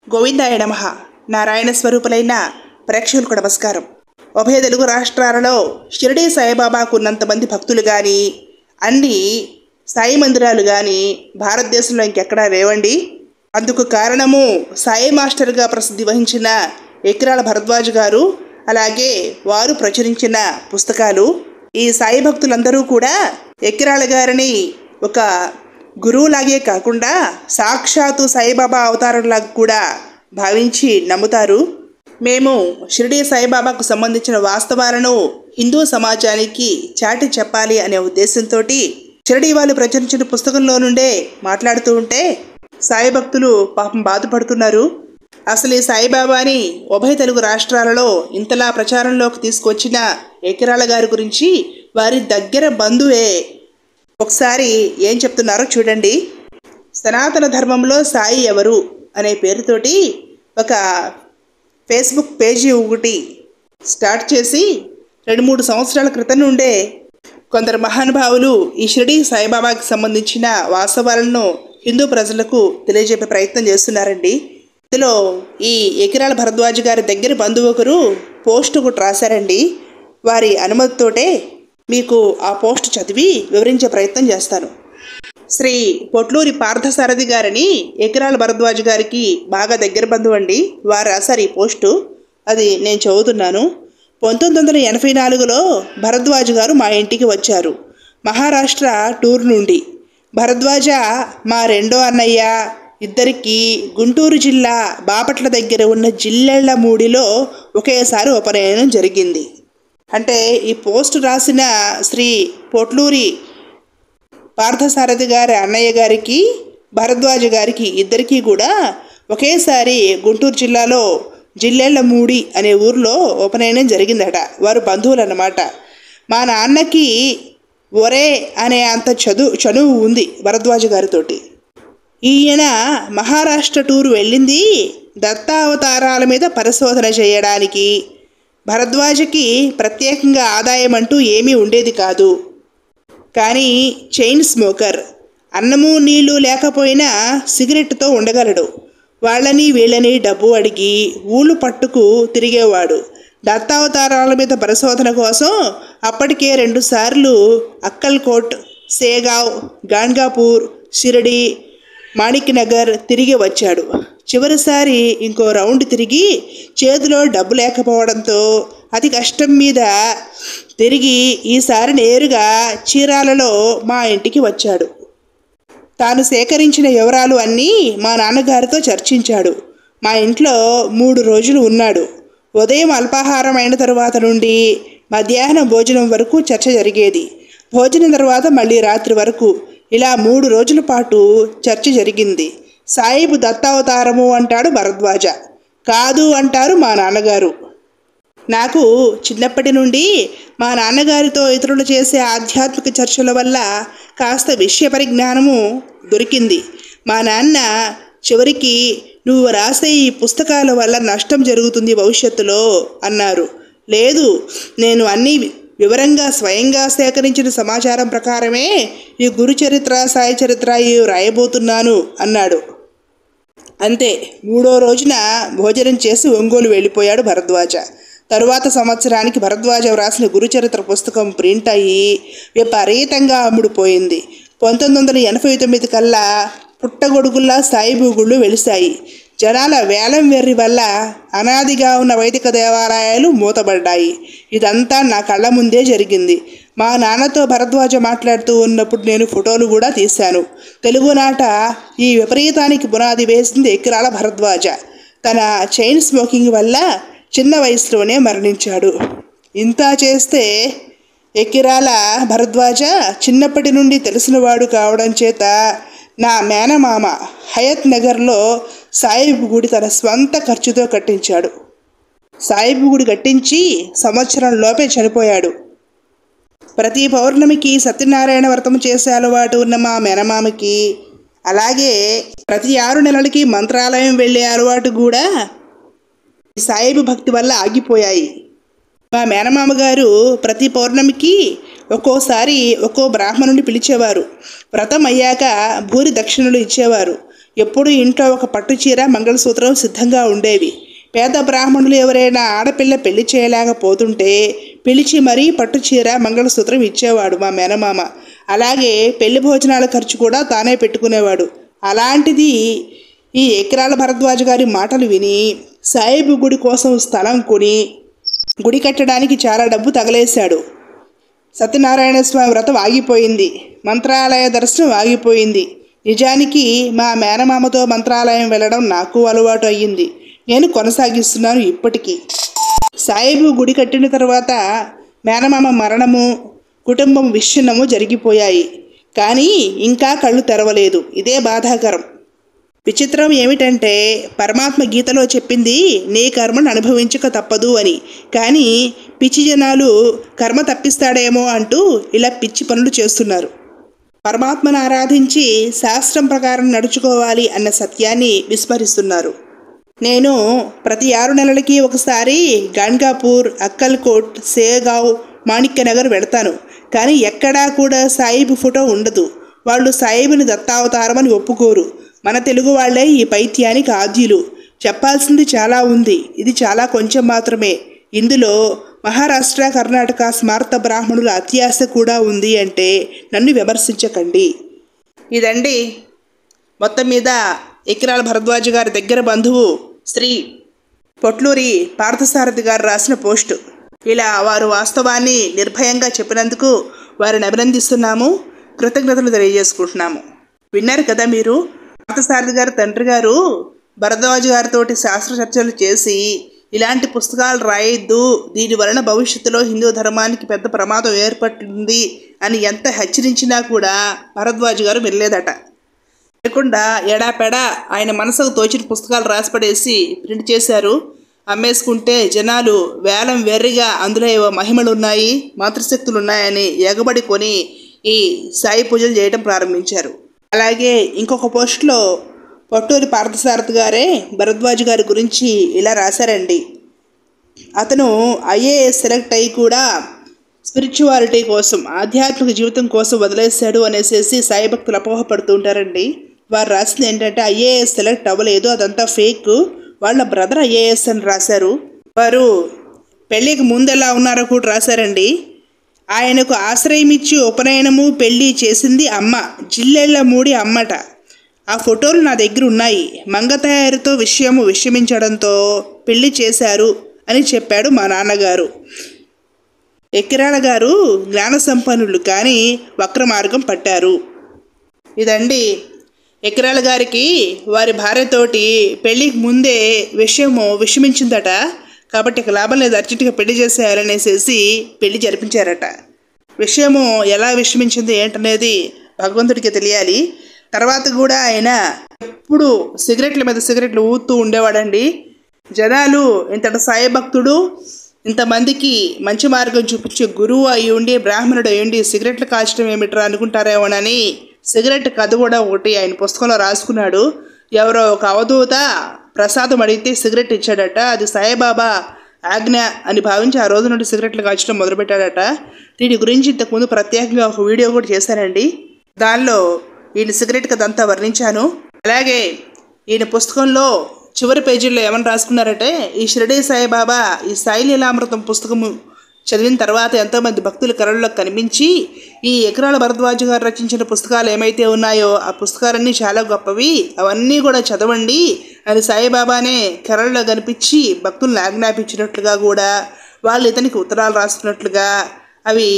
గోవిందాయ నమ నారాయణ స్వరూపులైన ప్రేక్షకులకు నమస్కారం ఉభయ తెలుగు రాష్ట్రాలలో షిరిడి సాయిబాబాకు ఉన్నంతమంది భక్తులు కానీ అన్ని సాయి మందిరాలు కానీ భారతదేశంలో ఇంకెక్కడా లేవండి అందుకు కారణము సాయి మాస్టర్గా ప్రసిద్ధి వహించిన ఎకిరాల భరద్వాజ్ గారు అలాగే వారు ప్రచురించిన పుస్తకాలు ఈ సాయి భక్తులందరూ కూడా ఎకిరాల గారిని ఒక గురువులాగే కాకుండా సాక్షాత్తు సాయిబాబా అవతారంలాగా కూడా భావించి నమ్ముతారు మేము షిరిడి సాయిబాబాకు సంబంధించిన వాస్తవాలను హిందూ సమాజానికి చాటి చెప్పాలి అనే ఉద్దేశంతో షిరిడి వాళ్ళు ప్రచురించిన పుస్తకంలో నుండే మాట్లాడుతూ ఉంటే సాయి భక్తులు పాపం బాధపడుతున్నారు అసలు ఈ సాయిబాబాని ఉభయ తెలుగు రాష్ట్రాలలో ఇంతలా ప్రచారంలోకి తీసుకొచ్చిన ఎకిరాల గారి గురించి వారి దగ్గర బంధువే ఒకసారి ఏం చెప్తున్నారో చూడండి సనాతన ధర్మంలో సాయి ఎవరు అనే పేరుతోటి ఒక ఫేస్బుక్ పేజీ ఒకటి స్టార్ట్ చేసి రెండు మూడు సంవత్సరాల క్రితం నుండే కొందరు మహానుభావులు ఈ షిరిడి సాయిబాబాకి సంబంధించిన వాస్తవాలను హిందూ ప్రజలకు తెలియజెప్పే ప్రయత్నం చేస్తున్నారండి ఇందులో ఈ ఎకిరాల భరద్వాజ్ గారి దగ్గర బంధువు ఒకరు పోస్ట్ ఒకటి రాశారండి వారి అనుమతితోటే మీకు ఆ పోస్ట్ చదివి వివరించే ప్రయత్నం చేస్తాను శ్రీ పొట్లూరి పార్థసారథి గారని ఎకిరాల భరద్వాజ్ గారికి బాగా దగ్గర బంధువు అండి వారు రాశారు ఈ పోస్టు అది నేను చదువుతున్నాను పంతొమ్మిది వందల ఎనభై నాలుగులో భరద్వాజ్ గారు మా ఇంటికి వచ్చారు మహారాష్ట్ర టూర్ నుండి భరద్వాజ మా రెండో అన్నయ్య ఇద్దరికి గుంటూరు జిల్లా బాపట్ల దగ్గర ఉన్న జిల్లెళ్ల మూడిలో ఒకేసారి ఉపనయనం జరిగింది అంటే ఈ పోస్ట్ రాసిన శ్రీ పొట్లూరి పార్థసారథి గారి అన్నయ్య గారికి భరద్వాజ గారికి ఇద్దరికీ కూడా ఒకేసారి గుంటూరు జిల్లాలో జిల్లెళ్ల మూడి అనే ఊర్లో ఉపనయనం జరిగిందట వారు బంధువులు అన్నమాట మా నాన్నకి ఒరే అనే అంత చదువు చనువు ఉంది భరద్వాజ గారితోటి ఈయన మహారాష్ట్ర టూర్ వెళ్ళింది దత్తావతారాల మీద పరిశోధన చేయడానికి భరద్వాజకి ప్రత్యేకంగా ఆదాయం అంటూ ఏమీ ఉండేది కాదు కానీ చైన్ స్మోకర్ అన్నము నీళ్లు లేకపోయినా సిగరెట్తో ఉండగలడు వాళ్ళని వీళ్ళని డబ్బు అడిగి ఊళ్ళు పట్టుకు తిరిగేవాడు దత్తావతారాల మీద పరిశోధన కోసం అప్పటికే రెండుసార్లు అక్కల్కోట్ సేగావ్ గాన్గాపూర్ షిరడి మాణిక్నగర్ తిరిగి వచ్చాడు చివరిసారి ఇంకో రౌండ్ తిరిగి చేతిలో డబ్బు లేకపోవడంతో అతి కష్టం మీద తిరిగి ఈసారి నేరుగా చీరాలలో మా ఇంటికి వచ్చాడు తాను సేకరించిన వివరాలు అన్నీ మా నాన్నగారితో చర్చించాడు మా ఇంట్లో మూడు రోజులు ఉన్నాడు ఉదయం అల్పాహారం అయిన తరువాత నుండి మధ్యాహ్నం భోజనం వరకు చర్చ జరిగేది భోజనం తర్వాత మళ్ళీ రాత్రి వరకు ఇలా మూడు రోజుల పాటు చర్చ జరిగింది సాయిబు దత్తావతారము అంటాడు భరద్వాజ కాదు అంటారు మా నాన్నగారు నాకు చిన్నప్పటి నుండి మా నాన్నగారితో ఇతరులు చేసే ఆధ్యాత్మిక చర్చల వల్ల కాస్త విషయ పరిజ్ఞానము దొరికింది మా నాన్న చివరికి నువ్వు రాసే ఈ పుస్తకాల వల్ల నష్టం జరుగుతుంది భవిష్యత్తులో అన్నారు లేదు నేను అన్నీ వివరంగా స్వయంగా సేకరించిన సమాచారం ప్రకారమే ఈ గురు చరిత్ర సాయి చరిత్ర ఇవి రాయబోతున్నాను అన్నాడు అంతే మూడో రోజున భోజనం చేసి ఒంగోలు వెళ్ళిపోయాడు భరద్వాజ తరువాత సంవత్సరానికి భరద్వాజ వ్రాసిన గురుచరిత్ర పుస్తకం ప్రింట్ అయ్యి విపరీతంగా అమ్ముడుపోయింది పంతొమ్మిది వందల ఎనభై తొమ్మిది కల్లా పుట్టగొడుగుల్లా సాయిబూగుళ్ళు వెలిశాయి జనాల వేలం వెర్రి వల్ల అనాదిగా ఉన్న వైదిక దేవాలయాలు మూతబడ్డాయి ఇదంతా నా కళ్ళ ముందే జరిగింది మా నాన్నతో భరద్వాజ మాట్లాడుతూ ఉన్నప్పుడు నేను ఫోటోలు కూడా తీశాను తెలుగునాట ఈ విపరీతానికి పునాది వేసింది ఎకిరాల భరద్వాజ తన చైన్ స్మోకింగ్ వల్ల చిన్న వయసులోనే మరణించాడు ఇంత చేస్తే ఎకిరాల భరద్వాజ చిన్నప్పటి నుండి తెలిసినవాడు కావడం చేత నా మేనమామ హయత్ నగర్లో సాయిబు గుడి తన స్వంత ఖర్చుతో కట్టించాడు సాయిబు గుడి కట్టించి సంవత్సరం లోపే చనిపోయాడు ప్రతి పౌర్ణమికి సత్యనారాయణ వ్రతం చేసే అలవాటు ఉన్న మా మేనమామకి అలాగే ప్రతి ఆరు నెలలకి మంత్రాలయం వెళ్ళే అలవాటు కూడా ఈ సాయిబు భక్తి వల్ల ఆగిపోయాయి మా మేనమామ గారు ప్రతి పౌర్ణమికి ఒక్కోసారి ఒక్కో బ్రాహ్మణుని పిలిచేవారు వ్రతం అయ్యాక భూరి దక్షిణలు ఇచ్చేవారు ఎప్పుడూ ఇంట్లో ఒక పట్టు చీర మంగళసూత్రం సిద్ధంగా ఉండేవి పేద బ్రాహ్మణులు ఎవరైనా ఆడపిల్ల పెళ్లి చేయలేకపోతుంటే పిలిచి మరీ పట్టు చీర మంగళసూత్రం ఇచ్చేవాడు మా మేనమామ అలాగే పెళ్లి భోజనాల ఖర్చు కూడా తానే పెట్టుకునేవాడు అలాంటిది ఈ ఎకరాల భరద్వాజ గారి మాటలు విని సాయిబు గుడి కోసం స్థలం కొని గుడి కట్టడానికి చాలా డబ్బు తగలేశాడు సత్యనారాయణ స్వామి వ్రతం ఆగిపోయింది మంత్రాలయ దర్శనం ఆగిపోయింది నిజానికి మా మేనమామతో మంత్రాలయం వెళ్ళడం నాకు అలవాటు అయ్యింది నేను కొనసాగిస్తున్నాను ఇప్పటికీ సాయిబు గుడి కట్టిన తర్వాత మేనమామ మరణము కుటుంబం విచ్ఛిన్నము జరిగిపోయాయి కానీ ఇంకా కళ్ళు తెరవలేదు ఇదే బాధాకరం విచిత్రం ఏమిటంటే పరమాత్మ గీతలో చెప్పింది నీ కర్మను అనుభవించక తప్పదు అని కానీ పిచ్చి జనాలు కర్మ తప్పిస్తాడేమో అంటూ ఇలా పిచ్చి పనులు చేస్తున్నారు పరమాత్మను ఆరాధించి శాస్త్రం ప్రకారం నడుచుకోవాలి అన్న సత్యాన్ని విస్మరిస్తున్నారు నేను ప్రతి ఆరు నెలలకి ఒకసారి గాన్గాపూర్ అక్కల్కోట్ సేగావ్ మాణిక్యనగర్ వెడతాను కానీ ఎక్కడా కూడా సాయిబు ఫోటో ఉండదు వాళ్ళు సాయిబుని దత్తావతారం అని ఒప్పుకోరు మన తెలుగు వాళ్ళే ఈ పైత్యానికి ఆద్యులు చెప్పాల్సింది చాలా ఉంది ఇది చాలా కొంచెం మాత్రమే ఇందులో మహారాష్ట్ర కర్ణాటక స్మార్త బ్రాహ్మణుల అత్యాశ కూడా ఉంది అంటే నన్ను విమర్శించకండి ఇదండి మొత్తం మీద ఎకిరాల భరద్వాజ గారి దగ్గర బంధువు శ్రీ పొట్లూరి పార్థసారథి గారు రాసిన పోస్టు ఇలా వారు వాస్తవాన్ని నిర్భయంగా చెప్పినందుకు వారిని అభినందిస్తున్నాము కృతజ్ఞతలు తెలియజేసుకుంటున్నాము విన్నారు కదా మీరు పార్థసారథి గారి తండ్రి గారు భరద్వాజ గారితో శాస్త్ర చర్చలు చేసి ఇలాంటి పుస్తకాలు రాయొద్దు దీని వలన భవిష్యత్తులో హిందూ ధర్మానికి పెద్ద ప్రమాదం ఏర్పడుతుంది అని ఎంత హెచ్చరించినా కూడా భరద్వాజ్ గారు వెళ్ళలేదట లేకుండా ఎడాపెడా ఆయన మనసుకు తోచిన పుస్తకాలు రాసిపడేసి ప్రింట్ చేశారు అమ్మేసుకుంటే జనాలు వేలం వెర్రిగా అందులో ఏవో మహిమలు ఉన్నాయి మంత్రశక్తులు ఉన్నాయని ఎగబడి కొని ఈ సాయి పూజలు చేయడం ప్రారంభించారు అలాగే ఇంకొక పోస్ట్లో పొట్టూరి పార్థసారథి గారే భరద్వాజ్ గారి గురించి ఇలా రాశారండి అతను ఐఏఎస్ సెలెక్ట్ అయ్యి కూడా స్పిరిచువాలిటీ కోసం ఆధ్యాత్మిక జీవితం కోసం వదిలేశాడు అనేసి సాయి భక్తులు అపోహపడుతూ ఉంటారండి వారు రాసింది ఏంటంటే ఐఏఎస్ సెలెక్ట్ అవ్వలేదు అదంతా ఫేక్ వాళ్ళ బ్రదర్ ఐఏఎస్ అని రాశారు వారు పెళ్ళికి ముందు ఎలా ఉన్నారో కూడా రాశారండి ఆయనకు ఆశ్రయం ఇచ్చి ఉపనయనము పెళ్లి చేసింది అమ్మ జిల్లెళ్ళ మూడి అమ్మట ఆ ఫోటోలు నా దగ్గర ఉన్నాయి మంగ తయారుతో విషయము విషమించడంతో పెళ్లి చేశారు అని చెప్పాడు మా నాన్నగారు ఎక్కిరాల గారు జ్ఞాన సంపన్నులు కానీ వక్ర మార్గం పట్టారు ఇదండి ఎకిరాల గారికి వారి భార్యతోటి పెళ్ళికి ముందే విషయము విషమించిందట కాబట్టి ఇక లాభం లేదు అర్జెంటుగా పెళ్లి చేసేయాలనేసేసి పెళ్లి జరిపించారట విషయము ఎలా విషమించింది ఏంటనేది భగవంతుడికి తెలియాలి తర్వాత కూడా ఆయన ఎప్పుడు సిగరెట్ల మీద సిగరెట్లు ఊతూ ఉండేవాడండి జనాలు ఇంతటి సాయి భక్తుడు ఇంతమందికి మంచి మార్గం చూపించే గురువు అయి ఉండి బ్రాహ్మణుడు అయి ఉండి సిగరెట్లు కాల్చడం ఏమిట్రా అనుకుంటారేమోనని సిగరెట్ కథ కూడా ఒకటి ఆయన పుస్తకంలో రాసుకున్నాడు ఎవరో ఒక అవధూత ప్రసాదం అడిగితే సిగరెట్ ఇచ్చాడట అది సాయిబాబా ఆజ్ఞ అని భావించి ఆ రోజు నుండి సిగరెట్లు కాల్చడం మొదలుపెట్టాడట దీని గురించి ఇంతకుముందు ప్రత్యేకంగా ఒక వీడియో కూడా చేశానండి దానిలో ఈయన సిగరెట్ కథ అంతా వర్ణించాను అలాగే ఈయన పుస్తకంలో చివరి పేజీల్లో ఏమని రాసుకున్నారంటే ఈ షిరడీ సాయిబాబా ఈ సాయి లీలామృతం పుస్తకము చదివిన తర్వాత ఎంతోమంది భక్తుల కళల్లో కనిపించి ఈ ఎకరాల భరద్వాజ గారు రచించిన పుస్తకాలు ఏమైతే ఉన్నాయో ఆ పుస్తకాలన్నీ చాలా గొప్పవి అవన్నీ కూడా చదవండి అని సాయిబాబానే కళల్లో కనిపించి భక్తులను ఆజ్ఞాపించినట్లుగా కూడా వాళ్ళు ఇతనికి ఉత్తరాలు రాసుకున్నట్లుగా అవి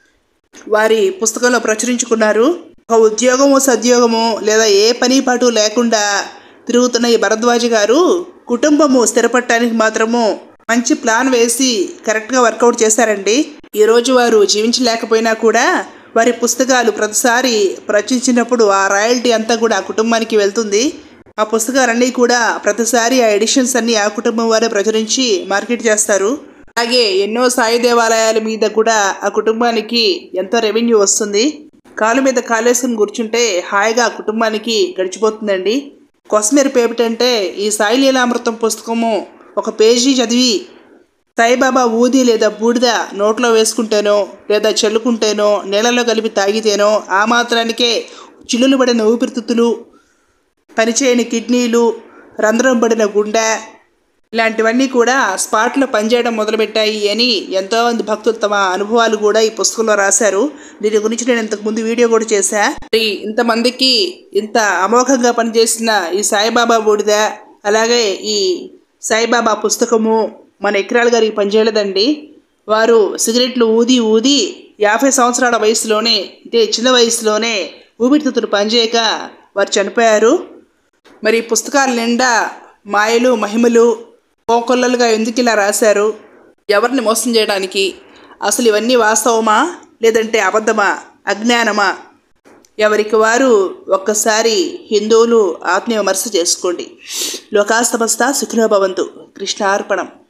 వారి పుస్తకంలో ప్రచురించుకున్నారు ఒక ఉద్యోగము సద్యోగము లేదా ఏ పని పాటు లేకుండా తిరుగుతున్న ఈ భరద్వాజ గారు కుటుంబము స్థిరపడటానికి మాత్రము మంచి ప్లాన్ వేసి కరెక్ట్గా వర్కౌట్ చేశారండి ఈరోజు వారు జీవించలేకపోయినా కూడా వారి పుస్తకాలు ప్రతిసారి ప్రచురించినప్పుడు ఆ రాయల్టీ అంతా కూడా ఆ కుటుంబానికి వెళ్తుంది ఆ పుస్తకాలన్నీ కూడా ప్రతిసారి ఆ ఎడిషన్స్ అన్ని ఆ కుటుంబం వారే ప్రచురించి మార్కెట్ చేస్తారు అలాగే ఎన్నో సాయి దేవాలయాల మీద కూడా ఆ కుటుంబానికి ఎంతో రెవెన్యూ వస్తుంది కాలు మీద కాలేసుకుని కూర్చుంటే హాయిగా ఆ కుటుంబానికి గడిచిపోతుందండి కొసమెరుపు ఏమిటంటే ఈ సాయి లీలామృతం పుస్తకము ఒక పేజీ చదివి సాయిబాబా ఊది లేదా బూడిద నోట్లో వేసుకుంటేనో లేదా చల్లుకుంటేనో నీళ్ళలో కలిపి తాగితేనో ఆ మాత్రానికే చిల్లులు పడిన ఊపిరితిత్తులు పనిచేయని కిడ్నీలు రంధ్రం పడిన గుండె ఇలాంటివన్నీ కూడా స్పాట్లో పనిచేయడం మొదలుపెట్టాయి అని ఎంతోమంది భక్తులు తమ అనుభవాలు కూడా ఈ పుస్తకంలో రాశారు దీని గురించి నేను ఇంతకు ముందు వీడియో కూడా చేశా మరి ఇంతమందికి ఇంత అమోఘంగా పనిచేసిన ఈ సాయిబాబా బూడిద అలాగే ఈ సాయిబాబా పుస్తకము మన ఎకరాల గారికి పనిచేయలేదండి వారు సిగరెట్లు ఊది ఊది యాభై సంవత్సరాల వయసులోనే అంటే చిన్న వయసులోనే ఊపిరితిత్తులు పనిచేయక వారు చనిపోయారు మరి ఈ పుస్తకాల నిండా మాయలు మహిమలు కోకొల్లలుగా ఎందుకు ఇలా రాశారు ఎవరిని మోసం చేయడానికి అసలు ఇవన్నీ వాస్తవమా లేదంటే అబద్ధమా అజ్ఞానమా ఎవరికి వారు ఒక్కసారి హిందువులు ఆత్మీయ విమర్శ చేసుకోండి లోకాస్తమస్త సుఖినోభవంతు కృష్ణార్పణం